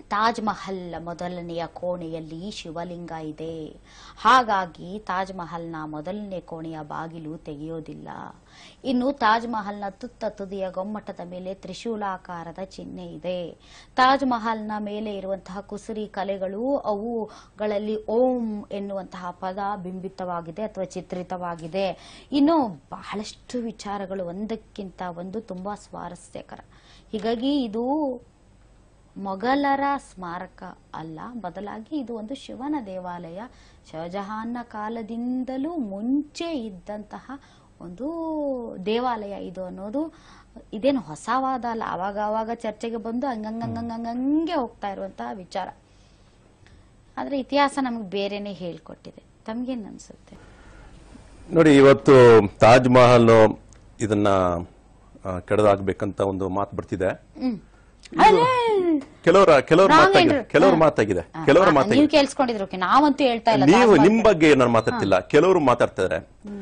ತಾಜ್ ಮಹಲ್ ಮೊದಲನೆಯ ಕೋಣೆಯಲ್ಲಿ ಶಿವಲಿಂಗ ಇದೆ ಹಾಗಾಗಿ ತಾಜ್ ಮಹಲ್ನ ಮೊದಲನೇ ಕೋಣೆಯ ಬಾಗಿಲು ತೆಗೆಯೋದಿಲ್ಲ ಇನ್ನು ತಾಜ್ ಮಹಲ್ನ ತುತ್ತ ತುದಿಯ ಗೊಮ್ಮಟದ ಮೇಲೆ ತ್ರಿಶೂಲಾಕಾರದ ಚಿಹ್ನೆ ಇದೆ ತಾಜ್ ಮಹಲ್ನ ಮೇಲೆ ಇರುವಂತಹ ಕುಸುರಿ ಕಲೆಗಳು ಅವುಗಳಲ್ಲಿ ಓಂ ಎನ್ನುವಂತಹ ಪದ ಬಿಂಬಿತವಾಗಿದೆ ಅಥವಾ ಚಿತ್ರಿತವಾಗಿದೆ ಇನ್ನು ಬಹಳಷ್ಟು ವಿಚಾರಗಳು ಒಂದಕ್ಕಿಂತ ಒಂದು ತುಂಬಾ ಸ್ವಾರಸ್ಯಕರ ಹೀಗಾಗಿ ಇದು ಮೊಘಲರ ಸ್ಮಾರಕ ಅಲ್ಲ ಬದಲಾಗಿ ಇದು ಒಂದು ಶಿವನ ದೇವಾಲಯ ಶಹಜಹಾನ್ನ ಕಾಲದಿಂದಲೂ ಮುಂಚೆ ಇದ್ದಂತಹ ಒಂದು ದೇವಾಲಯ ಇದು ಅನ್ನೋದು ಇದೇನು ಹೊಸವಾದ ಅಲ್ಲ ಅವಾಗ ಅವಾಗ ಚರ್ಚೆಗೆ ಬಂದು ಹಂಗಂಗಂಗಂಗಂಗೆ ಹೋಗ್ತಾ ಇರುವಂತಹ ವಿಚಾರ ಆದ್ರೆ ಇತಿಹಾಸ ನಮಗೆ ಬೇರೆನೆ ಹೇಳ್ಕೊಟ್ಟಿದೆ ತಮ್ಗೇನ್ ಅನ್ಸುತ್ತೆ ನೋಡಿ ಇವತ್ತು ತಾಜ್ ಮಹಲ್ ಇದನ್ನ ಆ, ಕೆಡದಾಕ್ಬೇಕಂತ ಒಂದು ಮಾತು ಬರ್ತಿದೆ ಹ್ಮ್ ಕೆಲವರ ಕೆಲವರ Wrong ಮಾತಾಗಿದೆ ಏನ್ರಿ? ಕೆಲವರ ಹಾ. ಮಾತಾಗಿದೆ ಕೆಲವರ ನೀವು ಮಾತಾಗಿದೆ ಕೇಳಿಸ್ಕೊಂಡಿದ್ರು ನಾವಂತೂ ಹೇಳ್ತಾ ಇಲ್ಲ ನೀವು ತಾಜ್ ನಿಮ್ ಬಗ್ಗೆ ನಾನು ಮಾತಾಡ್ತಿಲ್ಲ ಕೆಲವರು ಮಾತಾಡ್ತಿದ್ದಾರೆ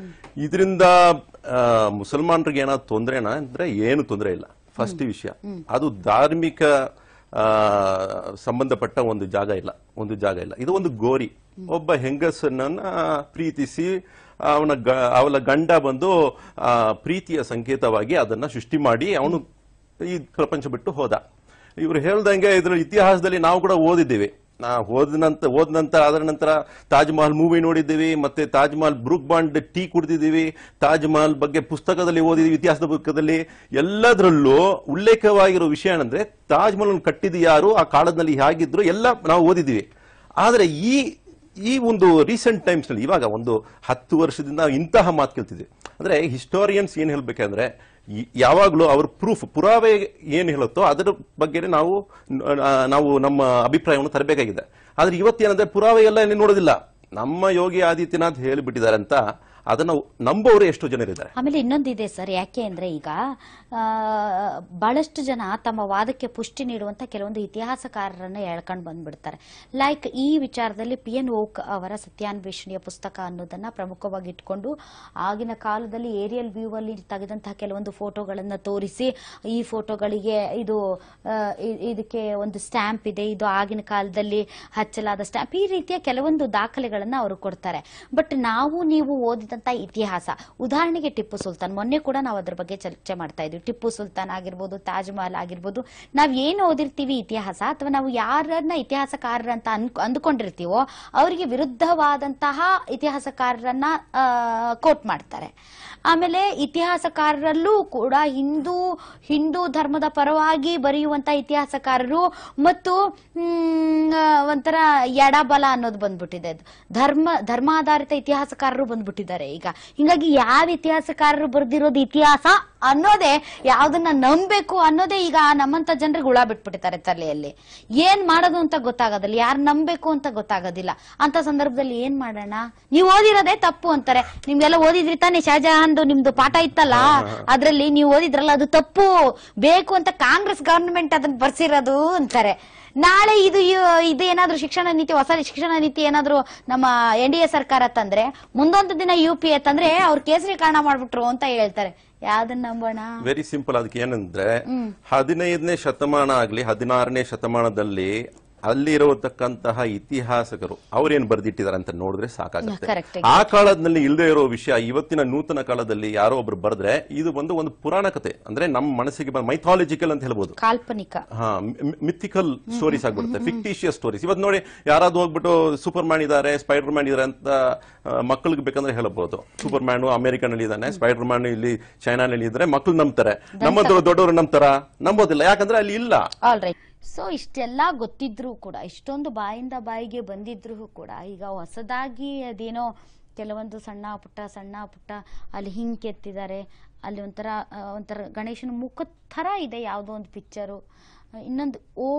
ಇದರಿಂದ ಮುಸಲ್ಮಾನರಿಗೆ ಏನಾದ್ರು ತೊಂದರೆನಾ ಅಂದ್ರೆ ಏನು ತೊಂದರೆ ಇಲ್ಲ ಫಸ್ಟ್ ವಿಷಯ ಅದು ಧಾರ್ಮಿಕ ಆ, ಸಂಬಂಧಪಟ್ಟ ಒಂದು ಜಾಗ ಇಲ್ಲ ಒಂದು ಜಾಗ ಇಲ್ಲ ಇದು ಒಂದು ಗೋರಿ ಒಬ್ಬ ಹೆಂಗಸನ್ನ ಪ್ರೀತಿಸಿ ಅವನ ಗ- ಅವಳ ಗಂಡ ಬಂದು ಆ, ಪ್ರೀತಿಯ ಸಂಕೇತವಾಗಿ ಅದನ್ನ ಸೃಷ್ಟಿ ಮಾಡಿ ಅವನು ಈ ಪ್ರಪಂಚ ಬಿಟ್ಟು ಹೋದ ಇವ್ರು ಹೇಳ್ದಂಗೆ ಇದ್ರ ಇತಿಹಾಸದಲ್ಲಿ ನಾವು ಕೂಡ ಓದಿದ್ದೀವಿ ನಾ ಓದ ನಂತರ ಓದ ನಂತರ ಅದರ ನಂತರ ತಾಜ್ ಮಹಲ್ ಮೂವಿ ನೋಡಿದ್ದೀವಿ ಮತ್ತೆ Taj Mahal Brooke Bond tea ಕುಡಿದಿದ್ದೀವಿ ತಾಜ್ ಮಹಲ್ ಬಗ್ಗೆ ಪುಸ್ತಕದಲ್ಲಿ ಓದಿದೀವಿ ಇತಿಹಾಸದ ಪುಸ್ತಕದಲ್ಲಿ ಎಲ್ಲದರಲ್ಲೂ ಉಲ್ಲೇಖವಾಗಿರೋ ವಿಷಯ ಏನಂದ್ರೆ ತಾಜ್ ಮಹಲ್ ಕಟ್ಟಿದ ಯಾರು ಆ ಕಾಲದಲ್ಲಿ ಹೇಗಿದ್ರು ಎಲ್ಲ ನಾವು ಓದಿದ್ದೀವಿ ಆದ್ರೆ ಈ ಈ ಒಂದು ರೀಸೆಂಟ್ ಟೈಮ್ಸ್ ನಲ್ಲಿ ಇವಾಗ ಒಂದು ಹತ್ತು ವರ್ಷದಿಂದ ಇಂತಹ ಮಾತು ಕೇಳ್ತಿದ್ವಿ ಅಂದ್ರೆ ಹಿಸ್ಟೋರಿಯನ್ಸ್ ಏನ್ ಹೇಳ್ಬೇಕಂದ್ರೆ ಈ- ಯಾವಾಗ್ಲೂ ಅವ್ರ ಪ್ರೂಫ್ ಪುರಾವೆ ಏನ್ ಹೇಳುತ್ತೋ ಅದರ ಬಗ್ಗೆ ನಾವು ಆ, ನಾವು ನಮ್ಮ ಅಭಿಪ್ರಾಯವನ್ನು ತರಬೇಕಾಗಿದೆ ಆದ್ರೆ ಇವತ್ತೇನಂದ್ರೆ ಪುರಾವೆ ಎಲ್ಲ ಇಲ್ಲಿ ನೋಡೋದಿಲ್ಲ ನಮ್ಮ ಯೋಗಿ ಆದಿತ್ಯನಾಥ್ ಹೇಳಿಬಿಟ್ಟಿದ್ದಾರೆ ಅಂತ ಅದನ್ನ ನಂಬೋರು ಎಷ್ಟು ಜನರಿದ್ದಾರೆ ಆಮೇಲೆ ಇನ್ನೊಂದಿದೆ ಸರ್ ಯಾಕೆ ಅಂದ್ರೆ ಈಗ ಆ, ಬಹಳಷ್ಟು ಜನ ತಮ್ಮ ವಾದಕ್ಕೆ ಪುಷ್ಟಿ ನೀಡುವಂತ ಕೆಲವೊಂದು ಇತಿಹಾಸಕಾರರನ್ನ ಎಳ್ಕೊಂಡು ಬಂದ್ಬಿಡ್ತಾರೆ ಲೈಕ್ ಈ ವಿಚಾರದಲ್ಲಿ ಪಿ ಎನ್ ಓಕ್ ಅವರ ಸತ್ಯಾನ್ವೇಷಣೆಯ ಪುಸ್ತಕ ಅನ್ನೋದನ್ನ ಪ್ರಮುಖವಾಗಿ ಇಟ್ಕೊಂಡು ಆಗಿನ ಕಾಲದಲ್ಲಿ ಏರಿಯಲ್ ವ್ಯೂ ಅಲ್ಲಿ ತೆಗೆದಂತಹ ಕೆಲವೊಂದು ಫೋಟೋಗಳನ್ನ ತೋರಿಸಿ ಈ ಫೋಟೋಗಳಿಗೆ ಇದು ಆ, ಇ- ಇದಕ್ಕೆ ಒಂದು ಸ್ಟ್ಯಾಂಪ್ ಇದೆ ಇದು ಆಗಿನ ಕಾಲದಲ್ಲಿ ಹಚ್ಚಲಾದ ಸ್ಟ್ಯಾಂಪ್ ಈ ರೀತಿಯ ಕೆಲವೊಂದು ದಾಖಲೆಗಳನ್ನ ಅವರು ಕೊಡ್ತಾರೆ ಬಟ್ ನಾವು ನೀವು ಓದಿದಂತ ಇತಿಹಾಸ ಉದಾಹರಣೆಗೆ ಟಿಪ್ಪು ಸುಲ್ತಾನ್ ಮೊನ್ನೆ ಕೂಡ ನಾವು ಅದ್ರ ಬಗ್ಗೆ ಚರ್ಚೆ ಮಾಡ್ತಾ ಇದ್ವಿ ಟಿಪ್ಪು ಸುಲ್ತಾನ್ ಆಗಿರ್ಬೋದು ತಾಜ್ ಮಹಲ್ ಆಗಿರ್ಬೋದು ನಾವ್ ಏನು ಓದಿರ್ತೀವಿ ಇತಿಹಾಸ ಅಥವಾ ನಾವು ಯಾರನ್ನ ಇತಿಹಾಸಕಾರರ ಅಂತ ಅನ್ ಅಂದುಕೊಂಡಿರ್ತೀವೋ ಅವರಿಗೆ ವಿರುದ್ಧವಾದಂತಹ ಇತಿಹಾಸಕಾರರನ್ನ ಕೋಟ್ ಮಾಡ್ತಾರೆ ಆಮೇಲೆ ಇತಿಹಾಸಕಾರರಲ್ಲೂ ಕೂಡ ಹಿಂದೂ ಹಿಂದೂ ಧರ್ಮದ ಪರವಾಗಿ ಬರೆಯುವಂತ ಇತಿಹಾಸಕಾರರು ಮತ್ತು ಮ್, ಆ, ಒಂಥರ ಎಡಬಲ ಅನ್ನೋದು ಬಂದ್ಬಿಟ್ಟಿದೆ ಅದು ಧರ್ಮ ಧರ್ಮಾಧಾರಿತ ಇತಿಹಾಸಕಾರರು ಬಂದ್ಬಿಟ್ಟಿದ್ದಾರೆ ಈಗ ಹಿಂಗಾಗಿ ಯಾವ ಇತಿಹಾಸಕಾರರು ಬರೆದಿರೋದು ಇತಿಹಾಸ ಅನ್ನೋದೇ ಯಾವ್ದನ್ನ ನಂಬೇಕು ಅನ್ನೋದೇ ಈಗ ನಮ್ಮಂತ ಜನರಿಗೆ ಹುಳ ಬಿಟ್ಬಿಟ್ಟಿದ್ದಾರೆ ತಲೆಯಲ್ಲಿ ಏನ್ ಮಾಡೋದು ಅಂತ ಗೊತ್ತಾಗೋದಿಲ್ಲ ಯಾರು ನಂಬೇಕು ಅಂತ ಗೊತ್ತಾಗೋದಿಲ್ಲ ಅಂತ ಸಂದರ್ಭದಲ್ಲಿ ಏನ್ ಮಾಡೋಣ ನೀವು ಓದಿರೋದೇ ತಪ್ಪು ಅಂತಾರೆ ನಿಮ್ಗೆಲ್ಲ ಓದಿದ್ರಿ ತಾನೇ ಶಹಜಹಾನ್ದು ನಿಮ್ದು ಪಾಠ ಇತ್ತಲ್ಲ ಅದ್ರಲ್ಲಿ ನೀವು ಓದಿದ್ರಲ್ಲ ಅದು ತಪ್ಪು ಬೇಕು ಅಂತ ಕಾಂಗ್ರೆಸ್ ಗವರ್ನಮೆಂಟ್ ಅದನ್ನ ಬರ್ಸಿರೋದು ಅಂತಾರೆ ನಾಳೆ ಇದು ಯು- ಇದು ಏನಾದ್ರೂ ಶಿಕ್ಷಣ ನೀತಿ ಹೊಸ ಶಿಕ್ಷಣ ನೀತಿ ಏನಾದ್ರೂ ನಮ್ಮ ಎನ್ ಡಿ ಎ ಸರ್ಕಾರ ತಂದ್ರೆ ಮುಂದೊಂದು ದಿನ ಯು ಪಿ ಎ ತಂದ್ರೆ ಅವ್ರು ಕೇಸರಿ ಕಾರಣ ಮಾಡ್ಬಿಟ್ರು ಅಂತ ಹೇಳ್ತಾರೆ ಯಾವ್ದನ್ನ ನಂಬೋಣ ವೆರಿ ಸಿಂಪಲ್ ಅದಕ್ಕೆ ಏನಂದ್ರೆ ಹದಿನೈದನೇ ಶತಮಾನ ಆಗ್ಲಿ ಹದಿನಾರನೇ ಶತಮಾನದಲ್ಲಿ ಅಲ್ಲಿರತಕ್ಕಂತಹ ಇತಿಹಾಸಕರು ಅವ್ರೇನ್ ಬರ್ದಿಟ್ಟಿದ್ದಾರೆ ಅಂತ ನೋಡಿದ್ರೆ ಸಾಕಾಗುತ್ತೆ Correct. ಆ ಕಾಲದಲ್ಲಿ ಇಲ್ಲದೆ ಇರೋ ವಿಷಯ ಇವತ್ತಿನ ನೂತನ ಕಾಲದಲ್ಲಿ ಯಾರೋ ಒಬ್ರು ಬರೆದ್ರೆ ಇದು ಒಂದು ಒಂದು ಪುರಾಣ ಕತೆ ಅಂದ್ರೆ ನಮ್ಮ ಮನಸ್ಸಿಗೆ ಮೈಥಾಲಜಿಕಲ್ ಅಂತ ಹೇಳ್ಬೋದು ಕಾಲ್ಪನಿಕ ಹಾ ಮಿಥಿಕಲ್ ಸ್ಟೋರೀಸ್ ಆಗ್ಬಿಡುತ್ತೆ ಫಿಕ್ಟಿಷಿಯಸ್ ಸ್ಟೋರೀಸ್ ಇವತ್ತು ನೋಡಿ ಯಾರಾದ್ರೂ ಹೋಗ್ಬಿಟ್ಟು ಸೂಪರ್ ಮ್ಯಾನ್ ಇದಾರೆ ಸ್ಪೈಡರ್ ಮ್ಯಾನ್ ಇದಾರೆ ಅಂತ ಮಕ್ಕಳಿಗೆ ಬೇಕಂದ್ರೆ ಹೇಳಬಹುದು ಸೂಪರ್ ಮ್ಯಾನ್ ಅಮೆರಿಕನ್ ನಲ್ಲಿ ಇದ್ದಾನೆ ಸ್ಪೈಡರ್ ಮ್ಯಾನ್ ಇಲ್ಲಿ ಚೈನಾನಲ್ಲಿ ಇದ್ರೆ ಮಕ್ಕಳು ನಂಬ್ತಾರೆ ನಮ್ಮ ದೊ- ದೊಡ್ಡವರು ನಂಬ್ತಾರ ನಂಬೋದಿಲ್ಲ ಯಾಕಂದ್ರೆ ಅಲ್ಲಿ ಇಲ್ಲ ಆಲ್ ರೈಟ್ ಸೊ ಇಷ್ಟೆಲ್ಲ ಗೊತ್ತಿದ್ರು ಕೂಡ ಇಷ್ಟೊಂದು ಬಾಯಿಂದ ಬಾಯಿಗೆ ಬಂದಿದ್ರು ಕೂಡ ಈಗ ಹೊಸದಾಗಿ ಅದೇನೋ ಕೆಲವೊಂದು ಸಣ್ಣ ಪುಟ್ಟ ಸಣ್ಣ ಪುಟ್ಟ ಅಲ್ಲಿ ಹಿಂಗ್ ಕೆತ್ತಿದ್ದಾರೆ ಅಲ್ಲಿ ಒಂಥರ ಆ, ಒಂಥರ ಗಣೇಶನ ಮುಖದ ಥರ ಇದೆ ಯಾವುದೋ ಒಂದು ಪಿಕ್ಚರು ಇನ್ನೊಂದು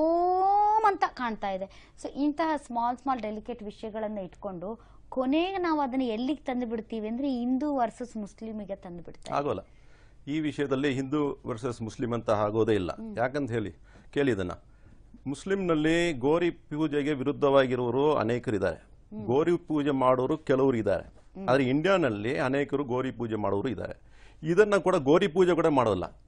ಓಂ ಅಂತ ಕಾಣ್ತಾ ಇದೆ ಸೊ ಇಂತಹ ಸ್ಮಾಲ್ ಸ್ಮಾಲ್ ಡೆಲಿಕೇಟ್ ವಿಷಯಗಳನ್ನು ಇಟ್ಕೊಂಡು ಕೊನೆಗೆ ನಾವು ಅದನ್ನ ಎಲ್ಲಿಗೆ ತಂದು ಬಿಡ್ತೀವಿ ಅಂದ್ರೆ ಹಿಂದೂ ವರ್ಸಸ್ ಮುಸ್ಲಿಮಿಗೆ ತಂದು ಬಿಡ್ತೀವಿ ಆಗೋಲ್ಲ ಈ ವಿಷಯದಲ್ಲಿ ಹಿಂದೂ ವರ್ಸಸ್ ಮುಸ್ಲಿಂ ಅಂತ ಆಗೋದೇ ಇಲ್ಲ ಯಾಕಂತ ಹೇಳಿ ಕೇಳಿ ಇದನ್ನ ಮುಸ್ಲಿಂನಲ್ಲಿ ಗೋರಿ ಪೂಜೆಗೆ ವಿರುದ್ಧವಾಗಿರುವವರು ಅನೇಕರಿದ್ದಾರೆ ಗೋರಿ ಪೂಜೆ ಮಾಡೋರು ಕೆಲವರು ಇದ್ದಾರೆ ಆದ್ರೆ ಇಂಡಿಯಾನಲ್ಲಿ ಅನೇಕರು ಗೋರಿ ಪೂಜೆ ಮಾಡೋರು ಇದ್ದಾರೆ ಇದನ್ನ ಕೂಡ ಗೋರಿ ಪೂಜೆ ಕೂಡ ಮಾಡೋಲ್ಲ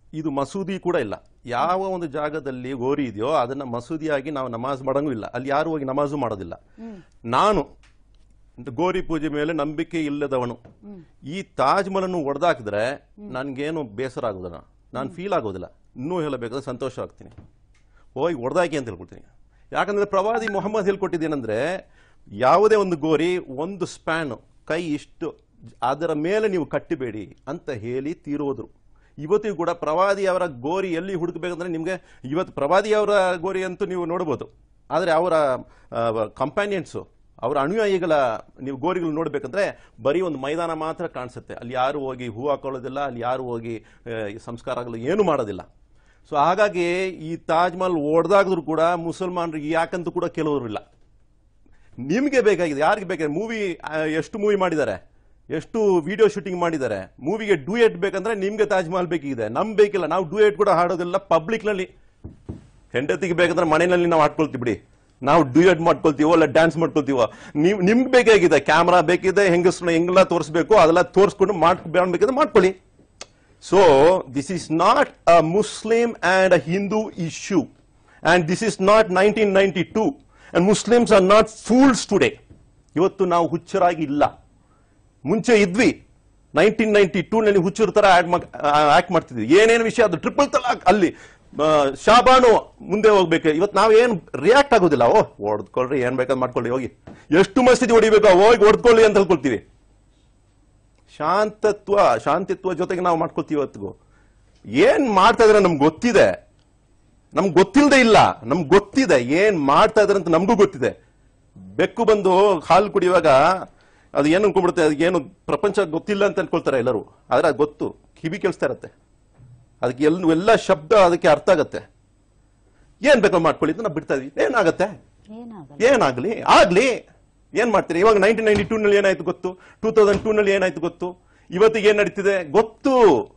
ಇದು ಮಸೂದಿ ಕೂಡ ಇಲ್ಲ ಯಾವ ಒಂದು ಜಾಗದಲ್ಲಿ ಗೋರಿ ಇದೆಯೋ ಅದನ್ನ ಮಸೂದಿಯಾಗಿ ನಾವು ನಮಾಜ್ ಮಾಡಂಗೂ ಇಲ್ಲ ಅಲ್ಲಿ ಯಾರು ಹೋಗಿ ನಮಾಜು ಮಾಡೋದಿಲ್ಲ ನಾನು ಗೋರಿ ಪೂಜೆ ಮೇಲೆ ನಂಬಿಕೆ ಇಲ್ಲದವನು ಈ ತಾಜ್ ಮಹಲನ್ನು ಒಡೆದಾಕಿದ್ರೆ ನನ್ಗೇನು ಬೇಸರ ಆಗೋದಿಲ್ಲ ನಾನು ಫೀಲ್ ಆಗೋದಿಲ್ಲ ಇನ್ನೂ ಹೇಳಬೇಕಾದ್ರೆ ಸಂತೋಷ ಆಗ್ತೀನಿ ಹೋಗಿ ಹೊಡೆದಾಕಿ ಅಂತ ಹೇಳ್ಕೊಳ್ತೀನಿ ಯಾಕಂದ್ರೆ ಪ್ರವಾದಿ ಮೊಹಮ್ಮದ್ ಹೇಳ್ಕೊಟ್ಟಿದ್ದೇನೆಂದ್ರೆ ಯಾವುದೇ ಒಂದು ಗೋರಿ ಒಂದು ಸ್ಪ್ಯಾನ್ ಕೈ ಇಷ್ಟು ಅದರ ಮೇಲೆ ನೀವು ಕಟ್ಟಿಬೇಡಿ ಅಂತ ಹೇಳಿ ತೀರೋದ್ರು ಇವತ್ತಿಗೂ ಕೂಡ ಪ್ರವಾದಿ ಅವರ ಗೋರಿ ಎಲ್ಲಿ ಹುಡುಕಬೇಕಂದ್ರೆ ನಿಮಗೆ ಇವತ್ತು ಪ್ರವಾದಿ ಅವರ ಗೋರಿ ಅಂತೂ ನೀವು ನೋಡ್ಬೋದು ಆದರೆ ಅವರ ಕಂಪ್ಯಾನಿಯನ್ಸು ಅವರ ಅನುಯಾಯಿಗಳ ನೀವು ಗೋರಿಗಳು ನೋಡ್ಬೇಕಂದ್ರೆ ಬರೀ ಒಂದು ಮೈದಾನ ಮಾತ್ರ ಕಾಣಿಸುತ್ತೆ ಅಲ್ಲಿ ಯಾರು ಹೋಗಿ ಹೂ ಹಾಕೊಳ್ಳೋದಿಲ್ಲ ಅಲ್ಲಿ ಯಾರು ಹೋಗಿ ಆ, ಈ ಸಂಸ್ಕಾರಗಳು ಏನು ಮಾಡೋದಿಲ್ಲ ಸೊ ಹಾಗಾಗಿ ಈ ತಾಜ್ ಮಹಲ್ ಒಡೆದಾಗಿದ್ರು ಕೂಡ ಮುಸಲ್ಮಾನರಿಗೆ ಯಾಕಂತೂ ಕೂಡ ಕೆಲವರು ಇಲ್ಲ ನಿಮಗೆ ಬೇಕಾಗಿದೆ ಯಾರಿಗೆ ಬೇಕಾಗಿದೆ ಮೂವಿ ಎಷ್ಟು ಮೂವಿ ಮಾಡಿದ್ದಾರೆ ಎಷ್ಟು ವಿಡಿಯೋ ಶೂಟಿಂಗ್ ಮಾಡಿದ್ದಾರೆ ಮೂವಿಗೆ ಡೂಯೆಟ್ ಬೇಕಂದ್ರೆ ನಿಮ್ಗೆ ತಾಜ್ ಮಹಲ್ ಬೇಕಿದೆ ನಮ್ ಬೇಕಿಲ್ಲ ನಾವು ಡೂಯೆಟ್ ಕೂಡ ಹಾಡೋದಿಲ್ಲ ಪಬ್ಲಿಕ್ ನಲ್ಲಿ ಹೆಂಡತಿಗೆ ಬೇಕಂದ್ರೆ ಮನೆಯಲ್ಲಿ ನಾವು ಹಾಡ್ಕೊಳ್ತೀವಿ ಬಿಡಿ ನಾವು ಡ್ಯೂಯೆಟ್ ಮಾಡ್ಕೊಳ್ತೀವೋ ಅಲ್ಲ ಡ್ಯಾನ್ಸ್ ಮಾಡ್ಕೊಳ್ತೀವೋ ನೀವು ನಿಮ್ಗೆ ಬೇಕಾಗಿದೆ ಕ್ಯಾಮ್ರಾ ಬೇಕಿದೆ ಹೆಂಗಸ್ರನ್ನ ಹೆಂಗೆಲ್ಲ ತೋರಿಸ್ಬೇಕು ಅದೆಲ್ಲ ತೋರಿಸ್ಕೊಂಡು ಮಾಡ್ಬೇಕಿದ್ರೆ ಮಾಡ್ಕೊಳ್ಳಿ so this is not a Muslim and a Hindu issue and this is not nineteen ninety two and Muslims are not fools today ಇವತ್ತು ನಾವು ಹುಚ್ಚರಾಗಿ ಇಲ್ಲ ಮುಂಚೆ ಇದ್ವಿ ನೈನ್ಟೀನ್ ನೈನ್ಟಿ ಟೂ ನಲ್ಲಿ ಹುಚ್ಚರ ತರ ಆಕ್ಟ್ ಮಾಡ್ತಿದ್ವಿ ಏನೇನು ವಿಷಯ ಅದು ಟ್ರಿಪಲ್ ತಲಾಕ್ ಅಲ್ಲಿ ಆ, ಶಾಬಾನು ಮುಂದೆ ಹೋಗ್ಬೇಕು ಇವತ್ತು ನಾವ್ ಏನ್ ರಿಯಾಕ್ಟ್ ಆಗೋದಿಲ್ಲ ಓ ಹೊಡೆದ್ಕೊಳ್ರಿ ಏನ್ ಬೇಕಾದ್ ಮಾಡ್ಕೊಳ್ಳಿ ಹೋಗಿ ಎಷ್ಟು ಮಸ್ತಿದ್ ಹೊಡಿಬೇಕು ಹೋಗಿ ಹೊಡೆದ್ಕೊಳ್ಳಿ ಅಂತ ಹೇಳ್ಕೊಳ್ತೀವಿ ಶಾಂತತ್ವ ಶಾಂತಿತ್ವ ಜೊತೆಗೆ ನಾವು ಮಾಡ್ಕೊಳ್ತೀವಿ ಇವತ್ತಿಗೂ ಏನ್ ಮಾಡ್ತಾ ಇದ್ರೆ ನಮ್ಗೆ ಗೊತ್ತಿದೆ ನಮ್ಗೆ ಗೊತ್ತಿಲ್ಲದೆ ಇಲ್ಲ ನಮ್ಗೆ ಗೊತ್ತಿದೆ ಏನ್ ಮಾಡ್ತಾ ಇದಾರೆ ಅಂತ ನಮಗೂ ಗೊತ್ತಿದೆ ಬೆಕ್ಕು ಬಂದು ಹಾಲು ಕುಡಿಯುವಾಗ ಅದು ಏನು ಅನ್ಕೊಂಡ್ಬಿಡುತ್ತೆ ಅದಕ್ಕೆ ಏನು ಪ್ರಪಂಚ ಗೊತ್ತಿಲ್ಲ ಅಂತ ಅನ್ಕೊಳ್ತಾರೆ ಎಲ್ಲರೂ ಆದ್ರೆ ಅದು ಗೊತ್ತು ಕಿವಿ ಕೇಳಿಸ್ತಾ ಇರತ್ತೆ ಅದಕ್ಕೆ ಎಲ್ಲ ಎಲ್ಲ ಶಬ್ದ ಅದಕ್ಕೆ ಅರ್ಥ ಆಗತ್ತೆ ಏನ್ ಬೇಕೋ ಮಾಡ್ಕೊಳ್ಳಿ ಅಂತ ನಾವು ಬಿಡ್ತಾ ಇದೀವಿ ಏನಾಗತ್ತೆ ಏನಾಗಲ್ಲ ಏನಾಗ್ಲಿ ಆಗ್ಲಿ ಏನ್ ಮಾಡ್ತೀರಿ ಇವಾಗ ನೈನ್ಟೀನ್ ನೈನ್ಟಿ ಟೂ ನಲ್ಲಿ ಏನಾಯ್ತು ಗೊತ್ತು ಟೂ ತೌಸಂಡ್ ಟೂ ನಲ್ಲಿ ಏನಾಯ್ತು ಗೊತ್ತು ಇವತ್ತಿಗೆ ಏನ್ ನಡೀತಿದೆ ಗೊತ್ತು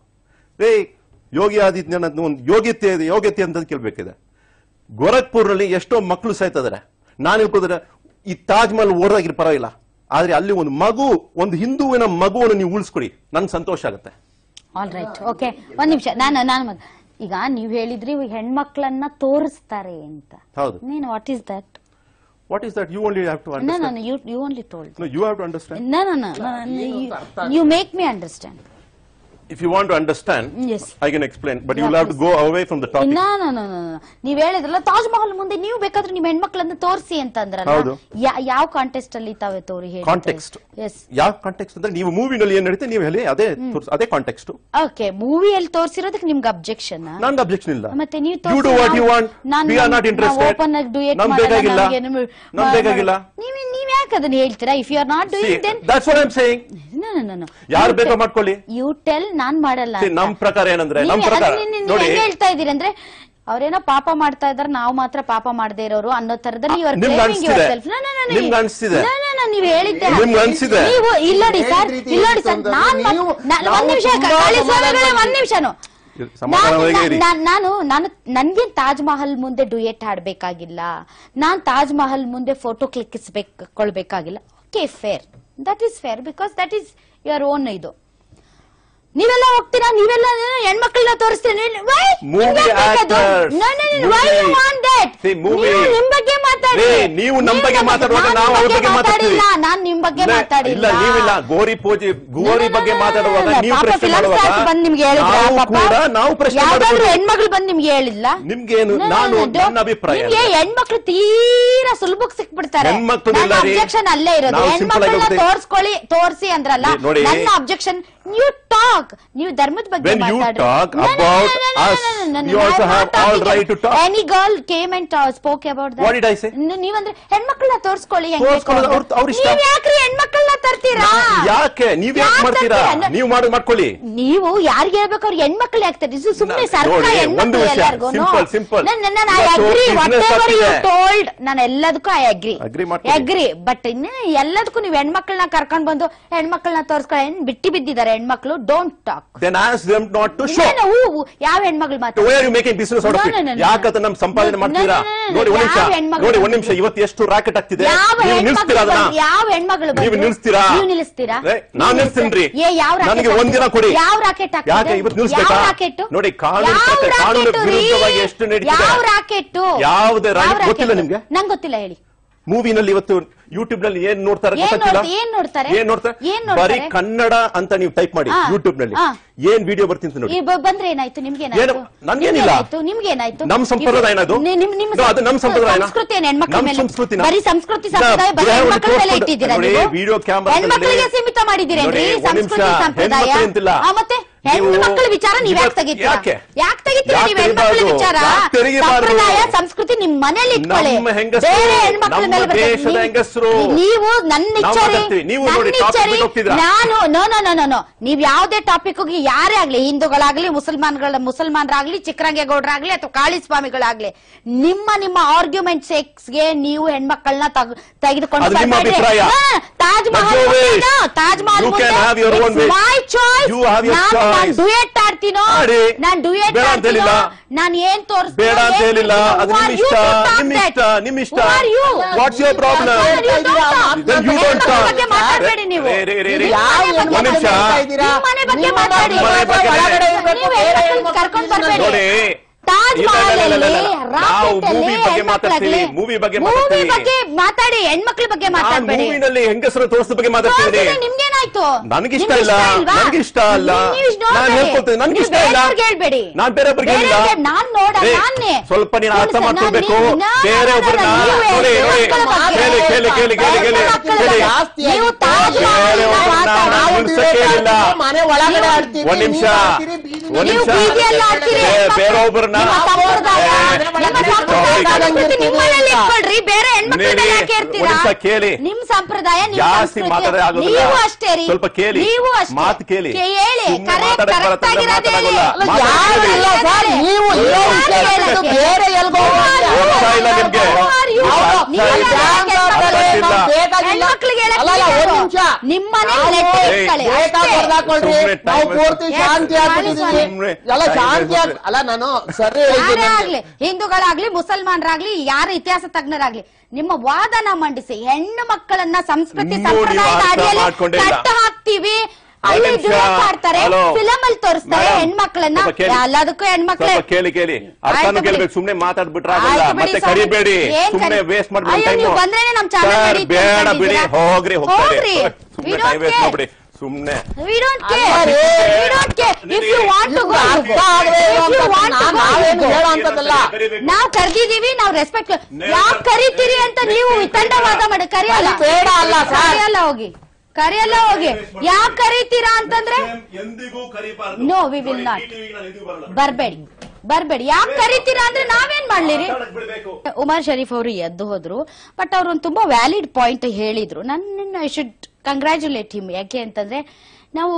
ರೇ ಯೋಗಿ ಆದಿತ್ಯನಾಥ್ ಒಂದು ಯೋಗ್ಯತೆ ಇದೆ ಯೋಗ್ಯತೆ ಅಂತ ಕೇಳ್ಬೇಕಿದೆ ಗೋರಖ್ಪುರ್ನಲ್ಲಿ ಎಷ್ಟೋ ಮಕ್ಕಳು ಸಾಯ್ತಾ ಇದಾರೆ ನಾನು ಹೇಳ್ಕೋದ್ರೆ ಈ ತಾಜ್ ಮಹಲ್ ಓಡಾಗಿರ್ ಪರವಾಗಿಲ್ಲ ಆದ್ರೆ ಅಲ್ಲಿ ಒಂದು ಮಗು ಒಂದು ಹಿಂದೂವಿನ ಮಗುವನ್ನು ನೀವು ಉಳಿಸ್ಕೊಡಿ ನನ್ಗೆ ಸಂತೋಷ ಆಗುತ್ತೆ ಆಲ್ ರೈಟ್ ಓಕೆ ಒಂದ್ ನಿಮಿಷ ನಾನು ನಾನು ಮತ್- ಈಗ ನೀವ್ ಹೇಳಿದ್ರಿ ಇವಾಗ ಹೆಣ್ಮಕ್ಳನ್ನ ತೋರಿಸ್ತಾರೆ ಅಂತ ಹೌದು ನೀನು what is that what is that you only have to No, understand no, no, you, you only told. No, you have to understand. No, no, no, no, no, you, you make me understand. If you want to understand, Yes. I can explain, but you Yeah, will have to please. go away from the topic. No, no, no, no, no. ನೀವ್ ಹೇಳಿದ್ರಲ್ಲ ತಾಜ್ ಮಹಲ್ ಮುಂದೆ ನೀವು ಬೇಕಾದ್ರೆ ನಿಮ್ ಹೆಣ್ಮಕ್ಳನ್ನ ತೋರಿಸಿ ಅಂತ ಅಂದ್ರಲ್ಲ ಹೌದು. ಯಾ- ಯಾವ ಕಾಂಟೆಸ್ಟ್ ಅಲ್ಲಿ ತಾವೇ ತೋರಿ ಹೇಳಿ ಕಾಂಟೆಕ್ಸ್ಟ್ ಎಸ್ ಯಾವ ಕಾಂಟೆಕ್ಸ್ಟ್ ಅಂದ್ರೆ ನೀವು ಮೂವಿನಲ್ಲಿ ಏನ್ ನಡೀತೆ ನೀವು ಹೇಳಿ ಅದೇ ತೋರ್ಸ್- ಅದೇ ಕಾಂಟೆಕ್ಸ್ಟ್ ಓಕೆ ಮೂವಿಯಲ್ಲಿ ತೋರಿಸಿರೋದಕ್ಕೆ ನಿಮ್ಗೆ ಅಬ್ಜೆಕ್ಷನ್ ನನ್ಗೆ ಅಬ್ಜೆಕ್ಷನ್ ಇಲ್ಲ ಮತ್ತೆ ನೀವು you do what you want we are not interested open ಆಗಿ ಡುಯೆಟ್ ನಮ್ಗೆ ಬೇಕಾಗಿಲ್ಲ ನಮ್ಗೆ ಬೇಕಾಗಿಲ್ಲ ನೀವ್ ನೀವ್ ಯಾಕೆ ಅದನ್ನ ಹೇಳ್ತೀರಾ if you are not doing then that's what I am saying ಯಾರು ಬೇಕೋ ಮಾಡ್ಕೊಳ್ಳಿ ಯು ಟೆಲ್ ನಾನ್ ಮಾಡಲ್ಲ See, ಅಂತ. ನಮ್ ಪ್ರಕಾರ ಏನಂದ್ರೆ ನಮ್ ನೀವ್ ಪ್ರಕಾರ ಅದನ್ನ ನೀವ್- ನೀವ್ ನೋಡಿ ಹೆಂಗ್ ಹೇಳ್ತಾ ಇದೀರಿ ಅಂದ್ರೆ ಅವ್ರೇನೋ ಪಾಪ ಮಾಡ್ತಾ ಇದಾರೆ ನಾವು ಮಾತ್ರ ಪಾಪ ಮಾಡದೇ ಇರೋರು ಅನ್ನೋ ತರದಲ್ಲಿ ಇವ್ರ ನಿಮ್ಗ್ ಅನ್ಸ್ತಿದೆ. ನಿಮ್ಗ್ ಅನ್ಸ್ತಿದೆ. ನೀವ್ ಹೇಳಿದ್ದೆ ನಿಮ್ಗ್ ಅನ್ಸಿದೆ. ನೀವು ಇಲ್ಲೋಡಿ ಸರ್ ಏನ್ ರೀತಿ ಇಲ್ಲೋಡಿ ಸರ್ ಇತ್ತು ನಾನ್ ಅಂದ್ರೆ ನೀವು- ನಾನ್- ನಾವು ಒಂದ್ ನಿಮಿಷ ತುಂಬಾ ಕಾಳಿ ಸ್ವಾಮಿಗಳೇ, ಸಮಾಧಾನವಾಗಿ- ಒಂದ್ ನಿಮಿಷನು ಸಮಾಧಾನವಾಗಿ ನಾನು- ಇರಿ. ನಾನ್- ನಾನು ನಾನು ನನ್ಗೆ ತಾಜ್ ಮಹಲ್ ಮುಂದೆ ಡುಯೆಟ್ ಹಾಡ್ಬೇಕಾಗಿಲ್ಲ ನಾನ್ ತಾಜ್ ಮಹಲ್ ಮುಂದೆ ಫೋಟೋ ಕ್ಲಿಕ್ಕಿಸ್ಬೇಕು ಕೊಳ್ಬೇಕಾಗಿಲ್ಲ okay fair that is fair because that is your own ಇದು ನೀವೆಲ್ಲ ಹೋಗ್ತೀರಾ ನೀವೆಲ್ಲ ಹೆಣ್ಮಕ್ಳನ್ನ ತೋರಿಸ್ತೀರಿ why Movie actors. Movie. See, movie. ನಿಮ್ ಬಗ್ಗೆ ಮಾತಾಡಿ ರೇ, ನೀವು ನಮ್ ನೀವು ಬಗ್ಗೆ ನಮ್ಮ- ಮಾತಾಡುವಾಗ ನಾನ್ ನಾವು ನಿಮ್ ಅವ್ರ ಬಗ್ಗೆ ಬಗ್ಗೆ ಮಾತಾಡ್ತೀವಿ. ಮಾತಾಡಿಲ್ಲ ನಾನ್ ನಿಮ್ ಬಗ್ಗೆ ಇಲ್ಲ, ಮಾತಾಡಿಲ್ಲ ಇಲ್ಲ ನೀವಿಲ್ಲ ಗೋರಿ ಪೂಜೆ ಗೋರಿ ಬಗ್ಗೆ ಮಾತಾಡುವಾಗ ನೀವು ಪಾಪ ಪ್ರಶ್ನೆ film ಮಾಡುವಾಗ stars ಬಂದ್ ನಿಮ್ಗೆ ಹೇಳಿದ್ರ ನಾವು ಪಾಪ? ಕೂಡ ನಾವು ಪ್ರಶ್ನೆ ಯಾವ್ದಾದ್ರು ಮಾಡಬಹುದು ಹೆಣ್ಮಕ್ಳು ಬಂದ್ ನಿಮ್ಗೆ ಹೇಳಿಲ್ಲ ನಿಮ್ಗೇನು No, no, ನಾನು no, don't- ನನ್ನ ಅಭಿಪ್ರಾಯ ನಿಮ್ಗೆ ಹೆಣ್ಮಕ್ಳು ತೀರಾ ಸುಲಭಕ್ಕೆ ಸಿಕ್ಬಿಡ್ತಾರೆ ಹೆಣ್ಮಕ್ಳು ನನ್ನ ಇಲ್ಲ ರೀ. ಅಬ್ಜೆಕ್ಷನ್ ಅಲ್ಲೇ ಇರೋದು ನಾವು simple ಆಗಿ ಹೆಣ್ಮಕ್ಳನ್ನ ಹೋಗ್ತೀವಿ. ತೋರ್ಸ್ಕೊಳ್ಳಿ ತೋರ್ಸಿ ಅಂದ್ರಲ್ಲ ಏ, ನೋಡಿ. ನನ್ನ ಅಬ್ಜೆಕ್ಷನ್ ಯು ಟಾಕ್ ನೀವು ಧರ್ಮದ ಬಗ್ಗೆ When you ಮಾತಾಡ್ರಿ. talk No, no, no, about no, no, no, us, no, no, no, no, you no, also I'm have not all talking right to talk. Any girl came and uh, spoke about that. What did I say? ನ- ನೀವಂದ್ರೆ ಹೆಣ್ಮಕ್ಳನ್ನ ತೋರ್ಸ್ಕೊಳ್ಳಿ ಹೆಂಗ್ ತೋರ್ಸ್ಕೊಳ್ಳೋದು ಬೇಕು ಅವ್ರ್- ಅವ್ರ್ ಇಷ್ಟ. ನೀವ್ ಯಾಕ್ರಿ ಹೆಣ್ಮಕ್ಳನ್ನ ತರ್ತೀರಾ ಯಾಕೆ ನೀವ್ ಯಾಕೆ ಯಾಕ್ ಮಾಡ್ತೀರಾ ತರ್ತೀರಾ? ನೀವು ಮಾಡೋದು ಮಾಡ್ಕೊಳ್ಳಿ ನೀವು ಯಾರಿಗೆ ಹೇಳ್ಬೇಕು ಅವ್ರಿಗೆ ಹೆಣ್ಮಕ್ಳು ಆಗ್ತಾರೆ ಇದು ಸುಮ್ಮನೆ ನಾ- ಸರ್ಕಾರ ನೋಡಿ, ಒಂದು ಹೆಣ್ಮಕ್ಳು ವಿಷಯ, ಎಲ್ಲರಿಗೂ simple, simple. ನಾನು ಐ ಇವತ್ತು agree what business ever you ಆಗ್ತಿದೆ. ಟೋಲ್ಡ್ ನಾನು ಎಲ್ಲದಕ್ಕೂ ಐ ಅಗ್ರಿ Agree ಮಾಡ್ತೀನಿ. ಅಗ್ರಿ ಬಟ್ ಇನ್ನು ಎಲ್ಲದಕ್ಕೂ ನೀವು ಹೆಣ್ಮಕ್ಳನ್ನ ಕರ್ಕೊಂಡ್ ಬಂದು ಹೆಣ್ಮಕ್ಳನ್ನ ತೋರ್ಸ್ಕೊಳ್ಳಿ ಏನ್ ಬಿಟ್ಟಿ ಬಿದ್ದಿದ್ದಾರೆ ಹೆಣ್ಮಕ್ಳು don't talk then as them not to show ಯಾವ ಹೆಣ್ಮಕ್ಳು why are you making business out of No, no, no, no, ಯಾಕಂತ ನಮ್ ಸಂಪಾದನೆ no, ಮಾಡ್ತೀವಿ ಮಾಡ್ತಿದ್ದೀರಾ No, no, no, no, ನೋಡಿ ಒಂದ್ ನಿಮಿಷ ಯಾವ ಹೆಣ್ಮಗಳು ನೋಡಿ ಒಂದ್ ನಿಮಿಷ ಇವತ್ತು ಎಷ್ಟು ರಾಕೆಟ್ ಆಗ್ತಿದೆ ಯಾವ ನೀವು ಹೆಣ್ಮಕ್ಳು ನಿಲ್ಸ್ತೀರಾ ಅದನ್ನ ಬಂದ್ರು? ಯಾವ ಹೆಣ್ಮಗಳು ನೀವು ಬಂದ್ರು? ನಿಲ್ಸ್ತೀರಾ ನೀವು ನಿಲ್ಲಿಸ್ತೀರಾ ಏ, ನಾನ್ ನಿಲ್ಸ್ತೀನ್ರಿ ಏ ಯಾವ ರಾಕೆಟ್ ನನಗೆ ಒಂದಿನ ಹಾಕ್ತಿದೆ? ಕೊಡಿ ಯಾವ ರಾಕೆಟ್ ಹಾಕ್ತಿದೆ? ಯಾಕೆ ಇವತ್ತು ನಿಲ್ಸ್ಬೇಕಾ ಯಾವ ರಾಕೆಟ್ ನೋಡಿ ಕಾನೂನು ಯಾವ ಪ್ರಕಾರ- ಕಾನೂನು ರಾಕೆಟ್ ರೀ? ವಿರುದ್ಧವಾಗಿ ಎಷ್ಟು ನಡೀತಿದೆ ಯಾವ ರಾಕೆಟ್ ಯಾವುದೇ ರಾಕೆಟ್ ಯಾವ ಗೊತ್ತಿಲ್ಲ ರಾಕೆಟ್? ನಿಮ್ಗೆ ನಂಗೆ ಗೊತ್ತಿಲ್ಲ ಹೇಳಿ ಮೂವಿನಲ್ಲಿ ಇವತ್ತು ಯೂಟ್ಯೂಬ್ ನಲ್ಲಿ ಏನ್ ನೋಡ್ತಾರೆ ಏನ್ ಗೊತ್ತಿಲ್ಲ ನೋಡ್ತ- ಏನ್ ನೋಡ್ತಾರೆ? ಏನ್ ನೋಡ್ತಾರೆ ಏನ್ ನೋಡ್ತಾರೆ? ಬರೀ ಕನ್ನಡ ಅಂತ ನೀವು ಟೈಪ್ ಮಾಡಿ ಹಾ. ಯೂಟ್ಯೂಬ್ ನಲ್ಲಿ ಹಾ. ಏನ್ ವಿಡಿಯೋ ಬರ್ತಿಂತ ನೋಡಿ ಈ ಬ- ಬಂದ್ರೆ ಏನಾಯ್ತು ನಿಮ್ಗೆ ಏನು? ನನ್ಗೇನಿಲ್ಲ. ನಿಮ್ಗೇನಾಯ್ತು ನಮ್ ಸಂಪ್ರದಾಯ ಏನದು? ನಿ- ನಿಮ್- ನಿಮ್ಮ No, ಅದು ನಮ್ ಸಂಪ್ರದಾಯನ? ಸಂಸ್ಕೃತಿ ಏನು ಹೆಣ್ಮಕ್ಳ ನಮ್ ಮೇಲೆ ಸಂಸ್ಕೃತಿನ? ಬರೀ ಸಂಸ್ಕೃತಿ ಇಲ್ಲ, ಸಂಪ್ರದಾಯ ಬರೀ ಬೇರೆ ಅವ್ರಿಗೆ ಹೆಣ್ಮಕ್ಳ ಮೇಲೆ ತೋರ್ಸ್ಕೊಂಡು- ಇಟ್ಟಿದ್ದೀರಾ ನೋಡಿ, ನೀವು ವಿಡಿಯೋ ಕ್ಯಾಮ್ರಾ ಹೆಣ್ಮಕ್ಳಿಗೆ ಸೀಮಿತ ಮಾಡಿದ್ದೀರೇನ್ರಿ ನೋಡಿ, ಒಂದ್ ನಿಮಿಷ, ಸಂಸ್ಕೃತಿ ಸಂಪ್ರದಾಯ ಹೆಣ್ಮಕ್ಳು ಅಂತಿಲ್ಲ. ಆ, ಮತ್ತೆ ಹೆಣ್ಣು ನೀವು ಮಕ್ಕಳ ವಿಚಾರ ನೀವ್ ಯಾಕೆ ಇವತ್ತು- ತೆಗಿತೀರಾ ಯಾಕೆ? ಯಾಕೆ ತೆಗಿತೀರಾ ಯಾಕೆ ನೀವು ಹೆಣ್ಮಕ್ಳ ತೆಗಿಬಾರ್ದು? ವಿಚಾರ ಯಾಕೆ ತೆಗಿಬಾರ್ದು? ಸಂಪ್ರದಾಯ ಸಂಸ್ಕೃತಿ ನಿಮ್ ಮನೇಲಿ ಇಟ್ಕೊಳ್ಳಿ ನಮ್ಮ ಹೆಂಗಸ್ರು, ಬೇರೆ ಹೆಣ್ಮಕ್ಳ ನಮ್ಮ ಮೇಲೆ ಬರ್ತದೆ. ದೇಶದ ನೀವು- ಹೆಂಗಸ್ರು. ನೀವು ನನ್ನ ನಾವು ಇಚ್ಛರಿ ಮಾತಾಡ್ತೀವಿ. ನೀವು ನನ್ನ ನೋಡಿ, topic ಇಚ್ಛರಿ ಬಿಟ್ಟು ಹೋಗ್ತಿದ್ದೀರಾ? ನಾನು no no no no no ನೀವ್ ಯಾವ್ದೇ ಟಾಪಿಕ್ ಹೋಗಿ ಯಾರೇ ಆಗ್ಲಿ ಹಿಂದೂಗಳಾಗ್ಲಿ ಮುಸಲ್ಮಾನ್ಗಳ ಮುಸಲ್ಮಾನ್ರಾಗ್ಲಿ ಚಿಕ್ಕರಂಗೇಗೌಡರಾಗ್ಲಿ ಅಥವಾ ಕಾಳಿ ಸ್ವಾಮಿಗಳಾಗ್ಲಿ ನಿಮ್ಮ ನಿಮ್ಮ ಆರ್ಗ್ಯುಮೆಂಟ್ ಗೆ ನೀವು ಹೆಣ್ಮಕ್ಳನ್ನ ತಗ್- ತೆಗೆದುಕೊಂಡು ಅದು ನಿಮ್ಮ ಬರ್ಬೇಡ್ರಿ. ಅಭಿಪ್ರಾಯ. ಹಾ, Taj But Mahal your wish. ಮುಂದೆನೋ, Taj Mahal You can have your own wish. My choice You have your ನಾನು choice. ಡುಯೆಟ್ ಆಡ್ತೀನೋ ಮಾಡಿ. ನಾನ್ ಡುಯೆಟ್ ಬೇಡ ಅಂತ ಹೇಳಿಲ್ಲ. ನಾನು ಏನ್ ತೋರಿಸ್ತೀನೋ ಬೇಡ ಅಂತ ಏನ್ ಹೇಳಿಲ್ಲ ಮಾಡ್ತೀನೋ, ಅದು who ನಿಮ್ are you ಇಷ್ಟ to talk ನಿಮ್ that? ಇಷ್ಟ ನಿಮ್ ಇಷ್ಟ Who are you? What's your problem Who are you to talk? Then you don't ಹೆಣ್ಮಕ್ಳ talk. ಬಗ್ಗೆ ಮಾತಾಡ್ಬೇಡಿ ನೀವು ರೇ, ರೇ, ರೇ, ರೇ. ನಿಮ್ಮ ಯಾವ ಮನೆ ಬಗ್ಗೆ ಒಂದ್ ನಿಮಿಷ. ಮಾತಾಡಿ. ನಿಮ್ಮ ಮನೆ ಬಗ್ಗೆ ನಿಮ್ಮ ಮಾತಾಡಿ ಮನೆ ಬಗ್ಗೆ ಒಳಗಡೆ ಇರ್ಬೇಕು, ನೀವು ಬೇರೆ ಹೆಣ್ಮಕ್ಳನ್ನ ಹೆಣ್ಮಕ್ಳು ಕರ್ಕೊಂಡ್ ಬರ್ಬೇಡಿ ನೋಡಿ ತಾಜ್ ಇಲ್ಲ, ಇಲ್ಲ, ಇಲ್ಲ, ಇಲ್ಲ, ಮಹಲ್ ಇಲ್ಲ. ನಾವು movie ಬಗ್ಗೆ ಮಾತಾಡ್ತೀವಿ, movie ಬಗ್ಗೆ ಮೂವಿ ಮಾತಾಡ್ತೀವಿ. ಬಗ್ಗೆ ಮಾತಾಡಿ ಹೆಣ್ಮಕ್ಳ ಬಗ್ಗೆ ನಾನ್ ಮಾತಾಡ್ಬೇಡಿ ಮೂವಿನಲ್ಲಿ ಹೆಂಗಸರ ತೋರಿಸಿದ ಬಗ್ಗೆ ಮಾತಾಡ್ತಿದ್ದೀನಿ ತೋರ್ಸಿದ್ರೆ ನಿಮ್ಗೇನಾಯ್ತು ನನಗಿಷ್ಟ ನಿಮ್ಗೆ ಇಲ್ಲ ಇಲ್ವಾ? ನನಗೆ ಇಷ್ಟ ಅಲ್ಲ ನೀವು ಇಷ್ಟ ನೋಡ್ಬೇಡಿ. ನಾನು ಹೇಳ್ಕೊಳ್ತೇನೆ ನನಗೆ ನೀವು ಇಷ್ಟ ಇಲ್ಲ ಬೇರೆಯವ್ರಿಗೆ ಹೇಳ್ಬೇಡಿ ನಾನ್ ಬೇರೆಯವ್ರಿಗೆ ಹೇಳಿಲ್ಲ ಬೇರೆಯವ್ರಿಗೆ ನಾನ್ ನೋಡ ಏ, ನಾನೇ ಸ್ವಲ್ಪ ನೀನು ಅರ್ಥ ನೋಡಿ ಸರ್, ಮಾಡ್ಕೊಳ್ಬೇಕು ನಾನು ನೀವು- ಬೇರೆ ಒಬ್ಬರನ್ನ ನಾನು ನೀವು ನೋಡಿ ನೋಡಿ ಹೆಣ್ಮಕ್ಳ ಬಗ್ಗೆ- ಕೇಳಿ ಕೇಳಿ ಕೇಳಿ ಕೇಳಿ ಕೇಳಿ ಹೆಣ್ಮಕ್ಳ ಕೇಳಿ ಬಗ್ಗೆ ಜಾಸ್ತಿ ನೀವು ಆಗಿದೆ. ತಾಜ್ ಮಹಲ್ ಬೇರೆ ಮಾತಾಡಿ. ಒಬ್ಬರನ್ನ ನಾವು ನಿಲ್ಸಕ್ಕೆ ಡಿಬೇಟ್ ಹೇಳಿಲ್ಲ. ಆಡ್ತೀವಿ, ಮನೆ ಒಳಗಡೆ ನೀವು- ಆಡ್ತೀವಿ, ಒಂದ್ ನಿಮಿಷ ನೀವು ಆಡ್ತೀರಿ, ಬೀದಿನಲ್ಲಿ ಒಂದ್ ನೀವು ನಿಮಿಷ ಬೀದಿಯಲ್ಲಿ ಆಡ್ತೀರಿ, ಬೇ- ಹೆಣ್ಮಕ್ಳು. ಬೇರೊಬ್ಬರನ್ನ ನಿಮ್ಮ ಸಂಪ್ರದಾಯ, ಏ, ನಿಮ್ಮ ಏ, ಸಂಪ್ರದಾಯ, ಏ, ಸಂಸ್ಕೃತಿ ನಿಮ್ಮ ಮನೇಲಿ ಇಟ್ಕೊಳ್ರಿ ಬೇರೆ ಹೆಣ್ಮಕ್ಳ ನೀಡಿ, ಮೇಲೆ ಯಾಕೆ ಒಂದ್ ಇರ್ತೀರಾ ನಿಮಿಷ ಕೇಳಿ. ನಿಮ್ ಸಂಪ್ರದಾಯ ನಿಮ್ ಜಾಸ್ತಿ ಸಂಸ್ಕೃತಿ. ಮಾತಾಡೋದೇ ಆಗೋದಿಲ್ಲ. ನೀವು ಅಷ್ಟೇ ರೀ ಸ್ವಲ್ಪ ಕೇಳಿ. ನೀವು ಅಷ್ಟೇ ಮಾತು ಕೇಳಿ. ಕೇ- ಹೇಳಿ ಸುಮ್ನೆ ಕರೆಕ್ಟ್ ಮಾತಾಡಕ್ ಕರೆಕ್ಟ್ ಬರತ್ತಂದ್ರೆ ಆಗಿರೋದು ಹೇಳಿ ಮಾತಾಡೋಲ್ಲ. ಅಲ್ಲ, ಯಾರು ಇಲ್ಲ ಸರ್, ನೀವು ಇರೋ ವಿಷಯ ಬಿಟ್ಟು ಬೇರೆ ಎಲ್ಗೋ ಹೋಗ್ತೀರಾ? ಅರ್ಥ ಇಲ್ಲ ನಿಮ್ಗೆ. ಹೌದು, ನೀವು ಅಲ್ಲಿ ಯಾಕೆ ಬ್ಯಾಂಕ್ ಹೆಣ್ಮಕ್ಳು ಬೆಲೆ ಇಲ್ಲ. ನಾವು ಬೇಕಾಗಿಲ್ಲ. ಹೆಣ್ಮಕ್ಳಿಗೆ ಹೇಳಕ್ ಅಲ್ಲ, ಅಲ್ಲ, ಬಿಡೋದು. ಒಂದ್ ನಿಮಿಷ. ನಿಮ್ಮನೆ ನಾವು ಲೆಕ್ಕ ಇಟ್ಕೊಳ್ಳಿ, ಬೇಕಾ ಅಷ್ಟೇ. ಬರ್ದಾಕೊಳ್ರಿ ಸುಮ್ನೆ time ನಾವು waste ಪೂರ್ತಿ ಮಾಡಿ. ಶಾಂತಿ ಆಗ್ಬಿಟ್ಟಿದೀವಿ ಸುಮ್ನೆ ಎಲ್ಲ time ಶಾಂತಿ waste ಆಗ್ ಅಲ್ಲ ನಾನು ಸರಿ ಯಾರೇ ಹೇಳ್ತೀನಿ ಆಗ್ಲಿ ಹಿಂದೂಗಳಾಗ್ಲಿ ಮುಸಲ್ಮಾನರಾಗ್ಲಿ ಯಾರ ಇತಿಹಾಸ ತಜ್ಞರಾಗ್ಲಿ ನಿಮ್ಮ ವಾದನ ಮಂಡಿಸಿ ಹೆಣ್ಣು ಮಕ್ಕಳನ್ನ ಸಂಸ್ಕೃತಿ ಇನ್ನೂ ನೀವು ಸಂಪ್ರದಾಯದ ಅರ್ಥ ಅಡಿಯಲ್ಲಿ ಮಾಡ್ಕೊಂಡೇ ಇಲ್ಲ. ಕಟ್ಟ ಹಾಕ್ತಿವಿ ಅಲ್ಲಿ ನಿಮಿಷ. ದುಡ್ಡು ಮಾಡ್ತಾರೆ ಹಲೋ. ಫಿಲಮ್ ಅಲ್ಲಿ ತೋರಿಸ್ತಾರೆ ಮೇಡಮ್, ಹೆಣ್ಮಕ್ಳನ್ನ ಸ್ವಲ್ಪ ಕೇಳಿ. ಎಲ್ಲದಕ್ಕೂ ಹೆಣ್ಮಕ್ಳೇ ಸ್ವಲ್ಪ ಕೇಳಿ ಕೇಳಿ ಆಯ್ತು ಅರ್ಥನೂ ಬಿಡಿ. ಕೇಳ್ಬೇಕು ಸುಮ್ನೆ ಮಾತಾಡ್ಬಿಟ್ರೆ ಆಗಲ್ಲ ಆಯ್ತು ಬಿಡಿ ಮತ್ತೆ ಸ್ವಾಮಿ. ಕರಿಬೇಡಿ ಏನ್ ಸುಮ್ನೆ ಕರಿ- ವೇಸ್ಟ್ ಮಾಡ್ಬಿಡಿ ಅಯ್ಯೋ, ಟೈಮ್ ನೀವು ಬಂದ್ರೇನೆ ನಮ್ ಚಾನಲ್ ನಡೀತು ಬೇಡ ಬಿಡಿ ಅನ್ಕೊಂಡಿದ್ದೀರಾ? ಹೋಗ್ರಿ ಹೋಗ್ತಾರೆ ಹೋಗ್ರಿ. ಸುಮ್ನೆ We time don't waste care. ಮಾಡ್ಬಿಡಿ ಸುಮ್ನೆ We don't care. ಅಲ್ಲ ರೀ. We don't care. If you want to go, ಅರ್ಥ ಆಗದೆ if you ಇರುವಂತದ್ದು want to ನಾವ್- go, ನಾವೇನು you go. ಹೇಳೋ ಅಂತದಲ್ಲ ನಾವ್ ಕರ್ದಿದೀವಿ ನಾವ್ ರೆಸ್ಪೆಕ್ಟ್ ಯಾಕೆ ಕರಿತೀರಿ ಅಂತ ನೀವು ವಿತಂಡವಾದ ಮಾಡಿ ಕರೆಯಲ್ಲ ಅದು ಬೇಡ ಅಲ್ಲ ಸರ್. ಕರೆಯಲ್ಲ ಹೋಗಿ ಕರೆಯಲ್ಲ ಹೋಗಿ ಯಾಕೆ ಕರೀತೀರಾ ಅಂತಂದ್ರೆ ಎಂದಿಗೂ ಕರಿಬಾರ್ದು No, we will not. ಬರ್ಬೇಡಿ ಬರ್ಬೇಡಿ ಯಾಕೆ ಕರಿತೀರಾ ಅಂದ್ರೆ ನಾವೇನ್ ಮಾಡ್ಲಿರಿ ಬಿಡ್ಬೇಕು ಉಮರ್ ಶರೀಫ್ ಅವರು ಎದ್ದು ಹೋದ್ರು ಬಟ್ ಅವ್ರು ಒಂದು ತುಂಬಾ ವ್ಯಾಲಿಡ್ ಪಾಯಿಂಟ್ ಹೇಳಿದ್ರು ನನ್ನ ಐ ಶುಡ್ ಕಂಗ್ರ್ಯಾಚುಲೇಟ್ ಹಿಮ್ ಯಾಕೆ ಅಂತಂದ್ರೆ ನಾವು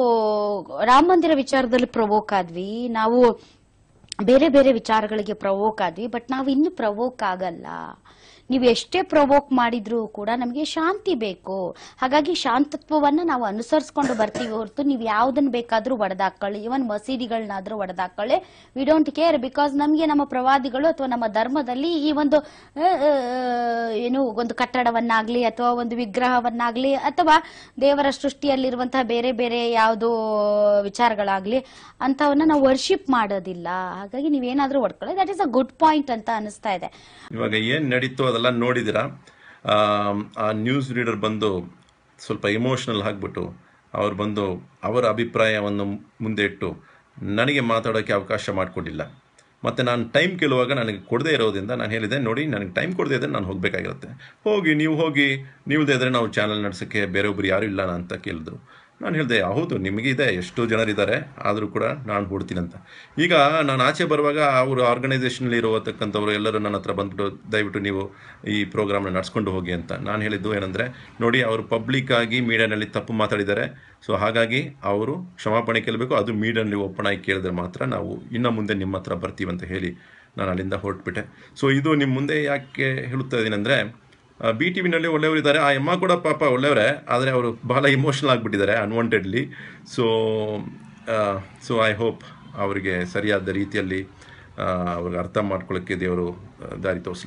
ರಾಮ ಮಂದಿರ ವಿಚಾರದಲ್ಲಿ ಪ್ರವೋಕ್ ಆದ್ವಿ ನಾವು ಬೇರೆ ಬೇರೆ ವಿಚಾರಗಳಿಗೆ ಪ್ರವೋಕ್ ಆದ್ವಿ ಬಟ್ ನಾವು ಇನ್ನು ಪ್ರವೋಕ್ ಆಗಲ್ಲ ನೀವು ಎಷ್ಟೇ ಪ್ರವೋಕ್ ಮಾಡಿದ್ರೂ ಕೂಡ ನಮಗೆ ಶಾಂತಿ ಬೇಕು ಹಾಗಾಗಿ ಶಾಂತತ್ವವನ್ನ ನಾವು ಅನುಸರಿಸ್ಕೊಂಡು ಬರ್ತೀವಿ ಹೊರತು ನೀವು ಯಾವ್ದನ್ನ ಬೇಕಾದ್ರೂ ಒಡೆದಾಕೊಳ್ಳಿ ಇವನ್ ಮಸೀದಿಗಳನ್ನಾದ್ರೂ ಒಡೆದಾಕೊಳ್ಳಿ ವಿ ಡೋಂಟ್ ಕೇರ್ ಬಿಕಾಸ್ ನಮಗೆ ನಮ್ಮ ಪ್ರವಾದಿಗಳು ಅಥವಾ ನಮ್ಮ ಧರ್ಮದಲ್ಲಿ ಈ ಒಂದು ಆ, ಆ, ಏನು ಒಂದು ಕಟ್ಟಡವನ್ನಾಗ್ಲಿ ಅಥವಾ ಒಂದು ವಿಗ್ರಹವನ್ನಾಗ್ಲಿ ಅಥವಾ ದೇವರ ಸೃಷ್ಟಿಯಲ್ಲಿರುವಂತಹ ಬೇರೆ ಬೇರೆ ಯಾವುದು ವಿಚಾರಗಳಾಗ್ಲಿ ಅಂತವನ್ನ ನಾವು ವರ್ಷಿಪ್ ಮಾಡೋದಿಲ್ಲ ಹಾಗಾಗಿ ನೀವೇನಾದ್ರೂ ಹೊಡ್ಕೊಳ್ಳಿ that is a good point ಅಂತ ಅನಿಸ್ತಾ ಇದೆ ಇವಾಗ ಏನ್ ನಡೀತು ಅದೆಲ್ಲ ನೋಡಿದಿರಾ ಆಮ್, ಆ ನ್ಯೂಸ್ ರೀಡರ್ ಬಂದು ಸ್ವಲ್ಪ ಇಮೋಷನಲ್ ಆಗ್ಬಿಟ್ಟು ಅವ್ರು ಬಂದು ಅವರ ಅಭಿಪ್ರಾಯವನ್ನು ಮುಂದೆ ಇಟ್ಟು ನನಗೆ ಮಾತಾಡೋಕ್ಕೆ ಅವಕಾಶ ಮಾಡಿಕೊಟ್ಟಿಲ್ಲ ಮತ್ತು ನಾನು ಟೈಮ್ ಕೇಳುವಾಗ ನನಗೆ ಕೊಡದೇ ಇರೋದ್ರಿಂದ ನಾನು ಹೇಳಿದೆ ನೋಡಿ ನನಗೆ ಟೈಮ್ ಕೊಡದೇ ಇದ್ದರೆ ನಾನು ಹೋಗಬೇಕಾಗಿರುತ್ತೆ ಹೋಗಿ ನೀವು ಹೋಗಿ ನೀವದೇ ಇದ್ದರೆ ನಾವು ಚಾನಲ್ ನಡೆಸೋಕ್ಕೆ ಬೇರೊಬ್ಬರು ಯಾರೂ ಇಲ್ಲ ಅಂತ ಕೇಳಿದ್ರು ನಾನು ಹೇಳಿದೆ ಹೌದು ನಿಮಗೆ ಇದೆ ಎಷ್ಟು ಜನರಿದ್ದಾರೆ ಆದರೂ ಕೂಡ ನಾನು ಬಿಡ್ತೀನಿ ಅಂತ ಈಗ ನಾನು ಆಚೆ ಬರುವಾಗ ಅವರು ಆರ್ಗನೈಸೇಷನಲ್ಲಿ ಇರುವತಕ್ಕಂಥವ್ರು ಎಲ್ಲರೂ ನನ್ನ ಹತ್ರ ಬಂದ್ಬಿಟ್ಟು ದಯವಿಟ್ಟು ನೀವು ಈ ಪ್ರೋಗ್ರಾಮ್ನ ನಡ್ಸ್ಕೊಂಡು ಹೋಗಿ ಅಂತ ನಾನು ಹೇಳಿದ್ದು ಏನಂದರೆ ನೋಡಿ ಅವರು ಪಬ್ಲಿಕ್ ಆಗಿ ಮೀಡಿಯಾನಲ್ಲಿ ತಪ್ಪು ಮಾತಾಡಿದ್ದಾರೆ ಸೊ ಹಾಗಾಗಿ ಅವರು ಕ್ಷಮಾಪಣೆ ಕೇಳಬೇಕು ಅದು ಮೀಡಿಯಾನಲ್ಲಿ ಓಪನ್ ಆಗಿ ಕೇಳಿದ್ರೆ ಮಾತ್ರ ನಾವು ಇನ್ನು ಮುಂದೆ ನಿಮ್ಮ ಹತ್ರ ಬರ್ತೀವಿ ಅಂತ ಹೇಳಿ ನಾನು ಅಲ್ಲಿಂದ ಹೊರಟ್ಬಿಟ್ಟೆ ಸೊ ಇದು ನಿಮ್ಮ ಮುಂದೆ ಯಾಕೆ ಹೇಳುತ್ತಾ ಇದ್ದೀನಿ ಅಂದರೆ ಬಿ ಟಿ ವಿನಲ್ಲಿ ಒಳ್ಳೆಯವರು ಇದ್ದಾರೆ ಆ ಅಮ್ಮ ಕೂಡ ಪಾಪ ಒಳ್ಳೆಯವರೇ ಆದರೆ ಅವರು ಬಹಳ ಇಮೋಷನಲ್ ಆಗಿಬಿಟ್ಟಿದ್ದಾರೆ unwantedly so so I hope ಅವರಿಗೆ ಸರಿಯಾದ ರೀತಿಯಲ್ಲಿ ಅವ್ರಿಗೆ ಅರ್ಥ ಮಾಡ್ಕೊಳ್ಳೋಕ್ಕೆ ದೇವರು ಆ, ದಾರಿ ತೋರಿಸಲಿ